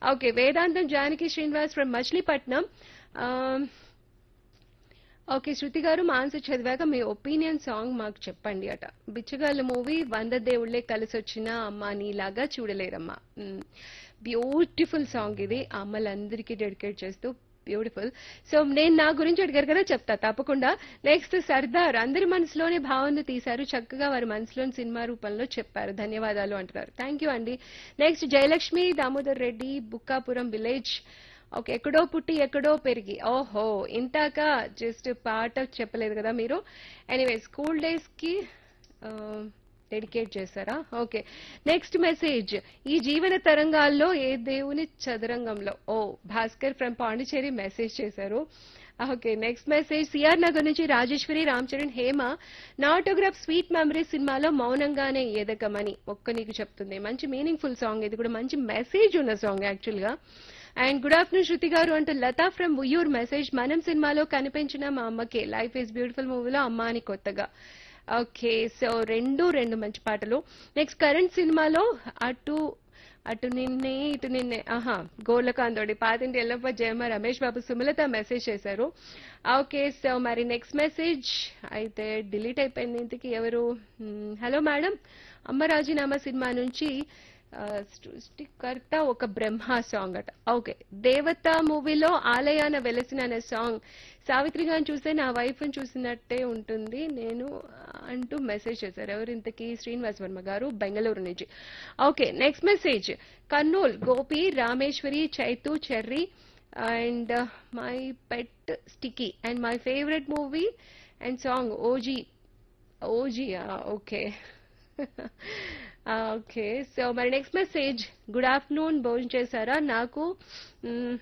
okay Vedantam Janaki Srinivas from Machilipatnam okay Shruti garu మాన్సు చదివాక మీ opinion song మాకు చెప్పండి అట బిచ్చగాళ్ళ మూవీ వంద దేవుళ్ళే కలిసి వచ్చిన అమ్మ నీలాగా చూడలేరమ్మా బ్యూటిఫుల్ సాంగ్ ఇది అమ్మలందరికీ డెడికేట్ చేస్తూ బ్యూటిఫుల్ సో నేను నా గురించి అడిగారు కదా చెప్తా తప్పకుండా నెక్స్ట్ సర్దార్ అందరి మనసులోనే భావనను తీశారు చక్కగా వారి మనసులోని సినిమా రూపంలో చెప్పారు ధన్యవాదాలు అంటున్నారు థ్యాంక్ యూ అండి next Jayalakshmi Damodar Reddy Bukkapuram village okay ఎక్కడో పుట్టి ఎక్కడో పెరిగి ఓహో ఇంతాక జస్ట్ పాట చెప్పలేదు కదా మీరు ఎనీవే స్కూల్ డేస్ కి డెడికేట్ చేశారా ఓకే నెక్స్ట్ మెసేజ్ ఈ జీవన తరంగాల్లో ఏ దేవుని చదరంగంలో ఓ భాస్కర్ ఫ్రమ్ పాండిచేరి మెసేజ్ చేశారు okay next message C R Nagar నుంచి రాజేశ్వరి రామ్ చరణ్ హేమ నా ఆటోగ్రాఫ్ స్వీట్ మెమరీస్ సినిమాలో మౌనంగానే ఎదగమని ఒక్క నీకు చెప్తుంది మంచి మీనింగ్ఫుల్ సాంగ్ ఇది కూడా మంచి మెసేజ్ ఉన్న సాంగ్ యాక్చువల్ గా అండ్ గుడ్ ఆఫ్టర్నూన్ శృతి గారు అంటూ లతా ఫ్రమ్ ఉయ్యూర్ మెసేజ్ మనం సినిమాలో కనిపించిన మా అమ్మకి లైఫ్ ఈజ్ బ్యూటిఫుల్ మూవీలో అమ్మ అని కొత్తగా ఓకే సో రెండు రెండు మంచి పాటలు నెక్స్ట్ కరెంట్ సినిమాలో అటు అటు నిన్నే ఇటు నిన్నే ఆహా గోళ్ళకాంతోడి పాతింటి ఎల్లప్ప జయమ్మ రమేష్ బాబు సుమలత మెసేజ్ చేశారు ఓకే సో మరి నెక్స్ట్ మెసేజ్ అయితే డిలీట్ అయిపోయింది ఇంతకి ఎవరు హలో మేడం అమ్మ రాజీనామా సినిమా నుంచి ఆ, సృష్టికర్త ఒక బ్రహ్మ సాంగ్ అట ఓకే దేవత మూవీలో ఆలయాన వెలసిన అనే సాంగ్ సావిత్రి గారిని చూస్తే నా వైఫ్ చూసినట్టే ఉంటుంది నేను అంటూ మెసేజ్ చేశారు ఎవరు ఇంతకీ శ్రీనివాస్ వర్మ గారు బెంగళూరు నుంచి okay next message Kurnool Gopi Rameshwari Chaitu Cherry and my pet Sticky and my favourite movie and song OG OG okay okay so మరి నెక్స్ట్ మెసేజ్ గుడ్ ఆఫ్టర్నూన్ భోజనం చేశారా నాకు మ్,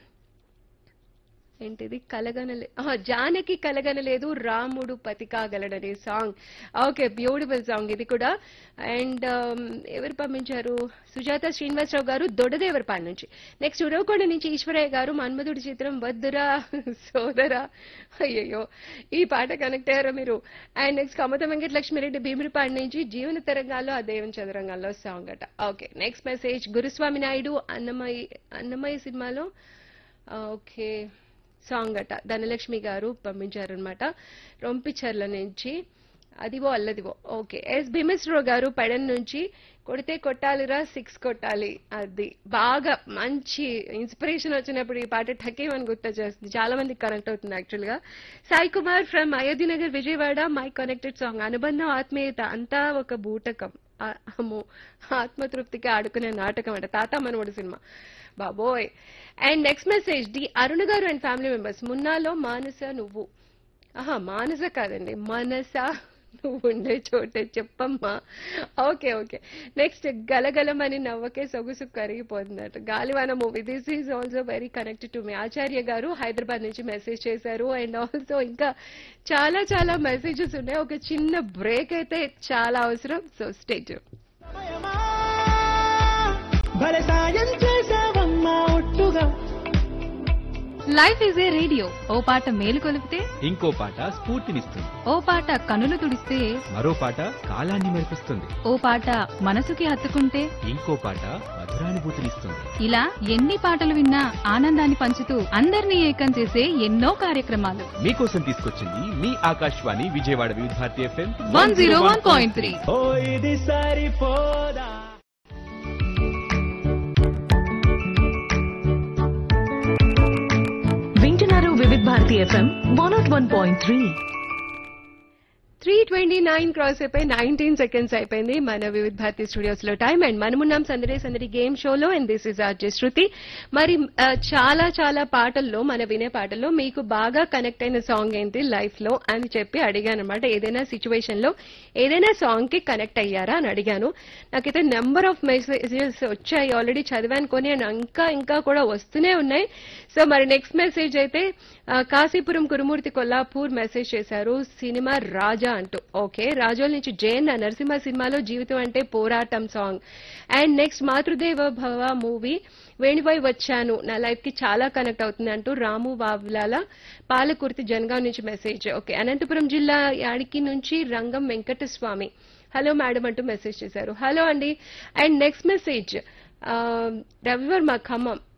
ఏంటిది కలగనలే ఆహా, జానకి కలగనలేదు రాముడు పతి కాగలడనే సాంగ్ ఓకే బ్యూటిఫుల్ సాంగ్ ఇది కూడా అండ్ ఎవరు పంపించారు సుజాత శ్రీనివాసరావు గారు దొడదేవరపాడు నుంచి నెక్స్ట్ ఉరవకొండ నుంచి ఈశ్వరయ్య గారు మన్మధుడి చిత్రం వద్దురా సోదరా అయ్యయ్యో ఈ పాట కనెక్ట్ అయ్యారా మీరు అండ్ నెక్స్ట్ కమత వెంకటలక్ష్మిరెడ్డి భీమిరిపాడు నుంచి జీవన తరంగాల్లో ఆ దేవుని చదరంగాల్లో సాంగ్ అట okay next message Guruswamy Naidu Annamayya Annamayya సినిమాలో ఓకే సాంగ్ అట ధనలక్ష్మి గారు పంపించారనమాట రొంపిచర్ల నుంచి అదివో అల్లదివో ఓకే ఎస్ భీమేశ్వరరావు గారు పెడన్ నుంచి కొడితే కొట్టాలిరా సిక్స్ కొట్టాలి అది బాగా మంచి ఇన్స్పిరేషన్ వచ్చినప్పుడు ఈ పాట ఠకేమని గుర్తు చేస్తుంది చాలా మందికి కనెక్ట్ అవుతుంది యాక్చువల్ గా Sai Kumar from Ayodhya Nagar Vijayawada my connected song అనుబంధం ఆత్మీయత అంతా ఒక బూటకం ఆ- అమ్మో ఆత్మతృప్తికి ఆడుకునే నాటకం అంట తాత మనవడు సినిమా బాబోయ్ and next message D Aruna గారు అండ్ ఫ్యామిలీ మెంబర్స్ మున్నాలో మానస నువ్వు ఆహా మానస కాదండి మనస నువ్వు ఉండే చోటే చెప్పమ్మా ఓకే ఓకే నెక్స్ట్ గలగలమని నవ్వకే సొగుసు కరిగిపోతుందట గాలివాన movie this is also very connected to me Acharya గారు హైదరాబాద్ నుంచి మెసేజ్ చేశారు అండ్ ఆల్సో ఇంకా చాలా చాలా మెసేజెస్ ఉన్నాయి ఒక చిన్న బ్రేక్ అయితే చాలా అవసరం సో స్టేట్ సమయమా, భలే సాయం చేసావమ్మా ఒట్టుగా లైఫ్ ఈజ్ ఏ రేడియో ఓ పాట మేలు కొలిపితే ఇంకో పాట స్ఫూర్తినిస్తుంది ఓ పాట కనులు తుడిస్తే మరో పాట కాలాన్ని మెరిపిస్తుంది ఓ పాట మనసుకి హత్తుకుంటే ఇంకో పాట మధురానుభూతినిస్తుంది ఇలా ఎన్ని పాటలు విన్నా ఆనందాన్ని పంచుతూ అందరినీ ఏకం చేసే ఎన్నో కార్యక్రమాలు మీకోసం తీసుకొచ్చింది మీ Akashvani Vijayawada Vividh Bharati FM one zero one point three ఓ ఇది సరిపోదా వింటున్నారు Vividh Bharati FM one nought one point three three twenty nine cross అయిపోయి నైన్టీన్ సెకండ్స్ అయిపోయింది మన వివిధ భారతి స్టూడియోస్ లో టైం అండ్ మనమున్నాం సందడి సందడి గేమ్ షోలో and this is RJ Shruti మరి ఆ, చాలా చాలా పాటల్లో మన వినే పాటల్లో మీకు బాగా కనెక్ట్ అయిన సాంగ్ ఏంటి లైఫ్ లో అని చెప్పి అడిగాను అనమాట ఏదైనా సిచ్యువేషన్ లో ఏదైనా సాంగ్ కి కనెక్ట్ అయ్యారా అని అడిగాను నాకైతే నెంబర్ ఆఫ్ మెసేజెస్ వచ్చాయి ఆల్రెడీ చదివాను కొని and ఇంకా ఇంకా కూడా వస్తూనే ఉన్నాయి సో మరి నెక్స్ట్ మెసేజ్ అయితే ఆ, కాశీపురం కురుమూర్తి కొల్లాపూర్ మెసేజ్ చేశారు సినిమా రాజా అంటూ ఓకే రాజోల్ నుంచి జైన్ నరసింహ సినిమాలో జీవితం అంటే పోరాటం సాంగ్ అండ్ నెక్స్ట్ మాతృదేవ భవ మూవీ వేణిపై వచ్చాను నా లైఫ్ కి చాలా కనెక్ట్ అవుతుంది అంటూ రాము వావ్లాల పాలకుర్తి జనగాం నుంచి మెసేజ్ ఓకే అనంతపురం జిల్లా యాడికి నుంచి రంగం వెంకటస్వామి హలో మేడం అంటూ మెసేజ్ చేశారు హలో అండి and next message Ravivarma Khammam